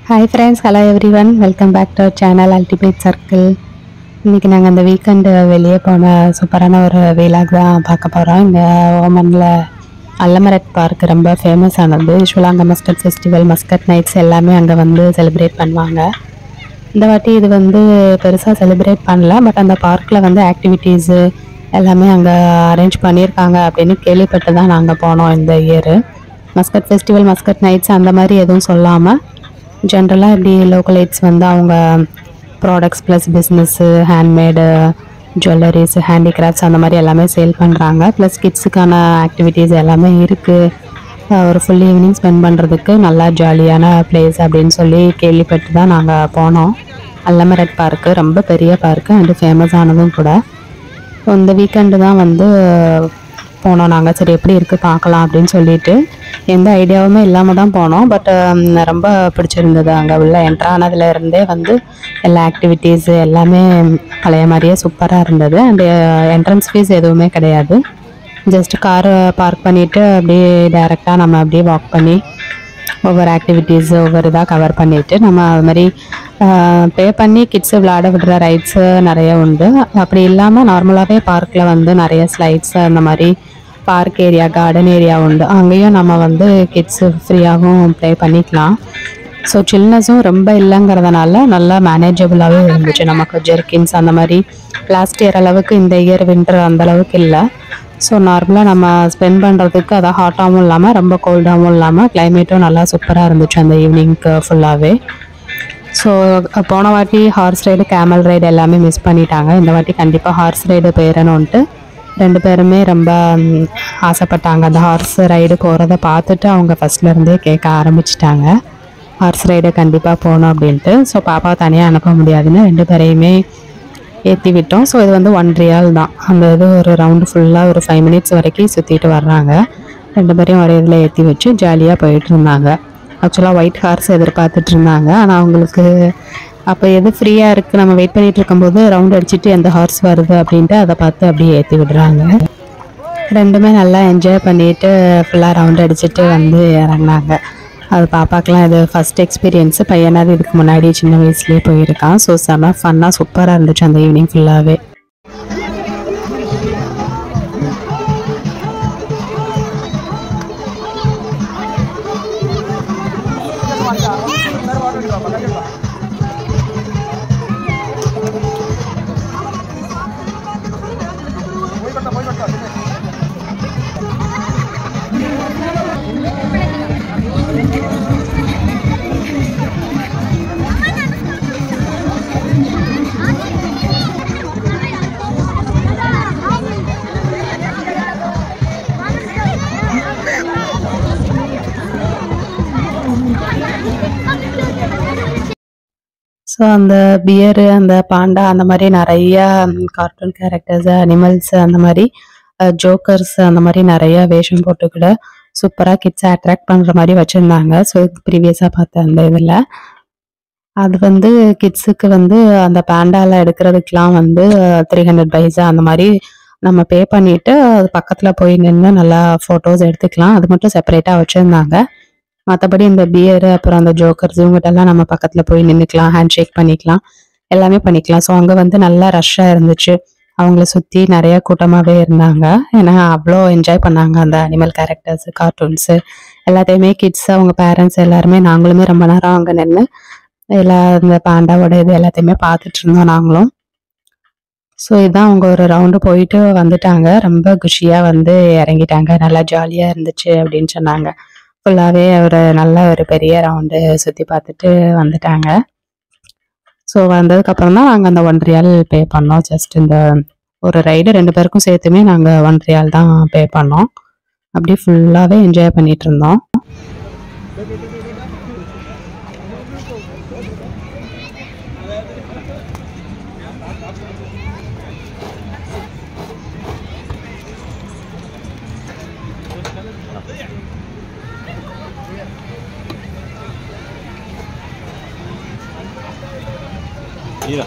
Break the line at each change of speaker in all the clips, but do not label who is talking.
Hi friends hello everyone welcome back to our channel Ultimate Circle இன்றைக்கி நாங்கள் அந்த weekend வெளியே போன சூப்பரான ஒரு வீலாக் தான் பார்க்க போகிறோம் இங்கே ஓமனில் அல்லமரட் பார்க் ரொம்ப ஃபேமஸ் ஆனது யூஸ்வலாக அங்கே மஸ்கட் ஃபெஸ்டிவல் மஸ்கட் நைட்ஸ் எல்லாமே அங்கே வந்து செலிப்ரேட் பண்ணுவாங்க இந்த வாட்டி இது வந்து பெருசாக செலிப்ரேட் பண்ணல பட் அந்த பார்க்கில் வந்து ஆக்டிவிட்டீஸு எல்லாமே அங்கே அரேஞ்ச் பண்ணியிருக்காங்க அப்படின்னு கேள்விப்பட்டு தான் நாங்கள் போனோம் இந்த year Muscat festival Muscat nights அந்த மாதிரி எதுவும் சொல்லாமல் ஜென்ரலாக இப்படி லோக்கலைட்ஸ் வந்து அவங்க products plus business handmade jewelleries handicrafts அந்த மாதிரி எல்லாமே சேல் பண்ணுறாங்க ப்ளஸ் கிட்ஸுக்கான ஆக்டிவிட்டீஸ் எல்லாமே இருக்குது ஒரு ஃபுல் ஈவினிங் ஸ்பெண்ட் பண்ணுறதுக்கு நல்லா ஜாலியான பிளேஸ் அப்படின்னு சொல்லி கேள்விப்பட்டு தான் நாங்கள் போனோம் அல்லமரட் பார்க்கு ரொம்ப பெரிய பார்க்கு அண்டு ஃபேமஸ் ஆனதும் கூட ஸோ இந்த வீக்கெண்டு தான் வந்து போனோம் நாங்கள் சரி எப்படி இருக்குது பார்க்கலாம் அப்படின்னு சொல்லிட்டு எந்த ஐடியாவுமே இல்லாமல் தான் போனோம் பட் ரொம்ப பிடிச்சிருந்தது அங்கே உள்ள என்ட்ரு ஆனதுல இருந்தே வந்து எல்லா ஆக்டிவிட்டீஸு எல்லாமே பழைய மாதிரியே சூப்பராக இருந்தது அண்டு என்ட்ரன்ஸ் ஃபீஸ் எதுவுமே கிடையாது ஜஸ்ட் காரை பார்க் பண்ணிவிட்டு அப்படியே டைரெக்டாக நம்ம அப்படியே வாக் பண்ணி ஒவ்வொரு ஆக்டிவிட்டீஸ் ஒவ்வொரு இதாக கவர் பண்ணிவிட்டு நம்ம அது மாதிரி பே பண்ணி கிட்ஸு விளையாட விடுற ரைட்ஸு நிறைய உண்டு அப்படி இல்லாமல் நார்மலாகவே பார்க்கில் வந்து நிறைய ஸ்லைட்ஸ் அந்த மாதிரி பார்க் ஏரியா கார்டன் ஏரியா உண்டு அங்கேயும் நம்ம வந்து கிட்ஸு ஃப்ரீயாகவும் ப்ளே பண்ணிக்கலாம் ஸோ சில்னஸும் ரொம்ப இல்லைங்கிறதுனால நல்லா மேனேஜபிளாகவே இருந்துச்சு நமக்கு ஜெர்கின்ஸ் அந்த மாதிரி லாஸ்ட் இயர் அளவுக்கு இந்த இயர் வின்டர் அந்த அளவுக்கு இல்லை ஸோ நார்மலாக நம்ம ஸ்பெண்ட் பண்ணுறதுக்கு அதான் ஹாட்டாகவும் இல்லாமல் ரொம்ப கோல்டாகவும் இல்லாமல் கிளைமேட்டும் நல்லா சூப்பராக இருந்துச்சு அந்த ஈவினிங்க்கு ஃபுல்லாகவே ஸோ போன வாட்டி ஹார்ஸ் ரைடு கேமல் ரைடு எல்லாமே மிஸ் பண்ணிட்டாங்க இந்த வாட்டி கண்டிப்பாக ஹார்ஸ் ரைடு போயிடணுன்ட்டு ரெண்டு பேருமே ரொம்ப ம், ஆசைப்பட்டாங்க அந்த ஹார்ஸ் ரைடு போகிறத பார்த்துட்டு அவங்க ஃபஸ்ட்லேருந்தே கேட்க ஆரம்பிச்சிட்டாங்க ஹார்ஸ் ரைடு கண்டிப்பாக போகணும் அப்படின்ட்டு ஸோ பாப்பா தனியாக அனுப்ப முடியாதுன்னு ரெண்டு பேரையுமே ஏற்றி விட்டோம் ஸோ இது வந்து ஒன் ரியால் தான் அந்த இது ஒரு ரவுண்டு ஃபுல்லாக ஒரு ஃபைவ் மினிட்ஸ் வரைக்கும் சுற்றிட்டு வர்றாங்க ரெண்டு பேரையும் ஒரே இதில் ஏற்றி வச்சு ஜாலியாக போயிட்டு இருந்தாங்க ஆக்சுவலாக ஒயிட் ஹார்ஸ் எதிர்பார்த்துட்டு இருந்தாங்க ஆனால் அவங்களுக்கு அப்போ எது ஃப்ரீயாக இருக்குது நம்ம வெயிட் பண்ணிட்டு இருக்கும்போது ரவுண்ட் அடிச்சுட்டு எந்த ஹார்ஸ் வருது அப்படின்ட்டு அதை பார்த்து அப்படியே ஏற்றி விடுறாங்க ரெண்டுமே நல்லா என்ஜாய் பண்ணிட்டு ஃபுல்லாக ரவுண்ட் அடிச்சுட்டு வந்து இறங்குனாங்க அது பாப்பாக்கெலாம் இது ஃபஸ்ட் எக்ஸ்பீரியன்ஸு பையனாவது இதுக்கு முன்னாடி சின்ன வயசுலேயே போயிருக்கான் ஸோ செம ஃபன்னாக சூப்பராக இருந்துச்சு அந்த ஈவினிங் ஃபுல்லாகவே ஸோ அந்த பியரு அந்த பாண்டா அந்த மாதிரி நிறைய கார்ட்டூன் கேரக்டர்ஸ் அனிமல்ஸ் அந்த மாதிரி ஜோக்கர்ஸ் அந்த மாதிரி நிறைய வேஷம் போட்டுக்கிட சூப்பராக கிட்ஸை அட்ராக்ட் பண்ணுற மாதிரி வச்சுருந்தாங்க ஸோ ப்ரீவியஸாக பார்த்த அந்த இதில் அது வந்து கிட்ஸுக்கு வந்து அந்த பேண்டால எடுக்கிறதுக்கெலாம் வந்து த்ரீ ஹண்ட்ரட் பைசா அந்த மாதிரி நம்ம பே பண்ணிட்டு அது பக்கத்தில் போய் நின்று நல்லா ஃபோட்டோஸ் எடுத்துக்கலாம் அது மட்டும் செப்பரேட்டாக வச்சுருந்தாங்க மற்றபடி இந்த பியரு அப்புறம் அந்த ஜோக்கர்ஸ் இவங்ககிட்டலாம் நம்ம பக்கத்தில் போய் நின்றுக்கலாம் ஹேண்ட் ஷேக் பண்ணிக்கலாம் எல்லாமே பண்ணிக்கலாம் ஸோ அங்கே வந்து நல்லா ரஷ்ஷாக இருந்துச்சு அவங்கள சுற்றி நிறைய கூட்டமாகவே இருந்தாங்க ஏன்னா அவ்வளோ என்ஜாய் பண்ணாங்க அந்த அனிமல் கேரக்டர்ஸ் கார்ட்டூன்ஸு எல்லாத்தையுமே கிட்ஸ் அவங்க பேரண்ட்ஸ் எல்லாருமே நாங்களுமே ரொம்ப நேரம் அங்கே நின்று எல்லா இந்த பாண்டாவோட இது எல்லாத்தையுமே பார்த்துட்டு இருந்தோம் நாங்களும் ஸோ இதான் அவங்க ஒரு ரவுண்டு போயிட்டு வந்துட்டாங்க ரொம்ப குஷியாக வந்து இறங்கிட்டாங்க நல்லா ஜாலியாக இருந்துச்சு அப்படின்னு சொன்னாங்க ஃபுல்லாகவே ஒரு நல்ல ஒரு பெரிய ரவுண்டு சுற்றி பார்த்துட்டு வந்துட்டாங்க ஸோ வந்ததுக்கப்புறம் தான் நாங்கள் அந்த ஒன் ரியால் பே பண்ணோம் ஜஸ்ட் இந்த ஒரு ரைடு ரெண்டு பேருக்கும் சேர்த்துமே நாங்கள் ஒன் ரியால் தான் பே பண்ணோம் அப்படி ஃபுல்லாகவே என்ஜாய் பண்ணிட்டு இருந்தோம்
Mira.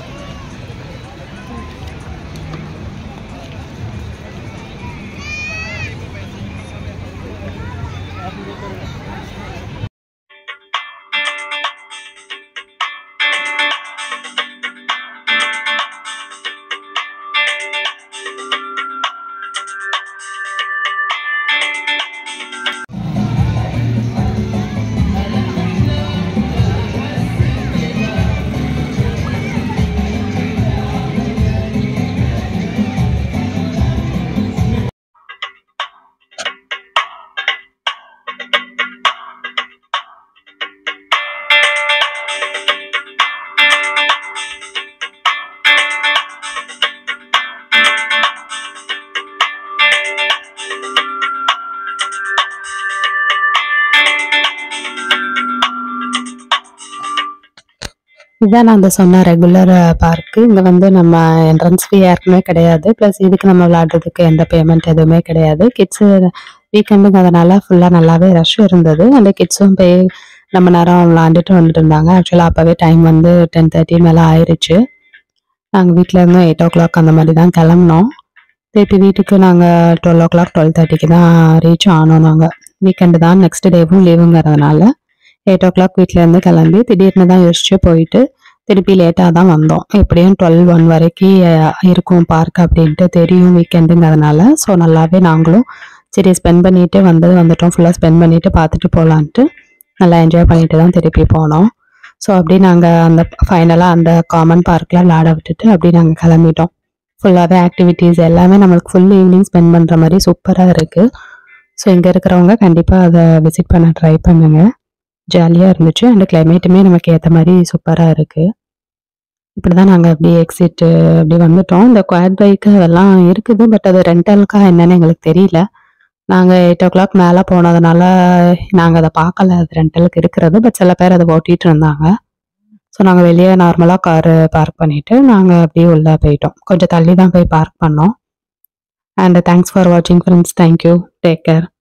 இதுதான் நான் அந்த சொன்ன ரெகுலர் பார்க்கு இங்கே வந்து நம்ம என்ட்ரன்ஸ் ஃபீ யாருக்குமே கிடையாது ப்ளஸ் இதுக்கு நம்ம விளையாடுறதுக்கு எந்த பேமெண்ட் எதுவுமே கிடையாது கிட்ஸு வீக்கெண்டுங்கிறதுனால ஃபுல்லாக நல்லாவே ரஷ் இருந்தது அந்த கிட்ஸும் போய் நம்ம நேரம் விளாண்டுட்டு வந்துட்டு இருந்தாங்க ஆக்சுவலாக அப்போவே டைம் வந்து டென் தேர்ட்டி மேலே ஆயிடுச்சு நாங்கள் வீட்டில் இருந்தோம் எயிட் ஓ கிளாக் அந்த மாதிரி தான் கிளம்புனோம் திருப்பி வீட்டுக்கு நாங்கள் டுவெல் ஓ கிளாக் டுவெல் தேர்ட்டிக்கு தான் ரீச் ஆனோம் நாங்கள் வீக்கெண்டு தான் நெக்ஸ்ட் டேவும் லீவுங்கிறதுனால எயிட் ஓ கிளாக் வீட்டிலேருந்து கிளம்பி திடீர்னு தான் யோசிச்சு போயிட்டு திருப்பி லேட்டாக தான் வந்தோம் எப்படியும் டுவெல் ஒன் வரைக்கும் அஹ், இருக்கும் பார்க் அப்படின்ட்டு தெரியும் வீக்கெண்டுங்கிறதுனால ஸோ நல்லாவே நாங்களும் சரி ஸ்பெண்ட் பண்ணிட்டு வந்தது வந்துட்டோம் ஃபுல்லாக ஸ்பெண்ட் பண்ணிட்டு பார்த்துட்டு போகலான்ட்டு நல்லா என்ஜாய் பண்ணிட்டு தான் திருப்பி போனோம் ஸோ அப்படி நாங்கள் அந்த ஃபைனலாக அந்த காமன் பார்க்கில் விளாட விட்டுட்டு அப்படி நாங்கள் கிளம்பிட்டோம் ஃபுல்லாகவே ஆக்டிவிட்டீஸ் எல்லாமே நம்மளுக்கு ஃபுல் ஈவினிங் ஸ்பெண்ட் பண்ணுற மாதிரி சூப்பராக இருக்குது ஸோ இங்கே இருக்கிறவங்க கண்டிப்பாக அதை விசிட் பண்ண ட்ரை பண்ணுங்க ஜாலியாக இருந்துச்சு அண்ட் கிளைமேட்டுமே நமக்கு ஏற்ற மாதிரி சூப்பராக இருக்குது இப்படி தான் நாங்கள் அப்படியே எக்ஸிட் அப்படி வந்துட்டோம் இந்த குவாட் பைக்கு அதெல்லாம் இருக்குது பட் அது ரெண்டலுக்கா என்னன்னு எங்களுக்கு தெரியல நாங்கள் எயிட் ஓ கிளாக் மேலே போனதுனால நாங்கள் அதை பார்க்கல அது ரெண்டலுக்கு இருக்கிறது பட் சில பேர் அதை ஓட்டிகிட்டு இருந்தாங்க ஸோ நாங்கள் வெளியே நார்மலாக காரு பார்க் பண்ணிவிட்டு நாங்கள் அப்படியே உள்ளே போயிட்டோம் கொஞ்சம் தள்ளி தான் போய் பார்க் பண்ணோம் அண்ட் தேங்க்ஸ் ஃபார் வாட்சிங் ஃப்ரெண்ட்ஸ் தேங்க்யூ டேக் கேர்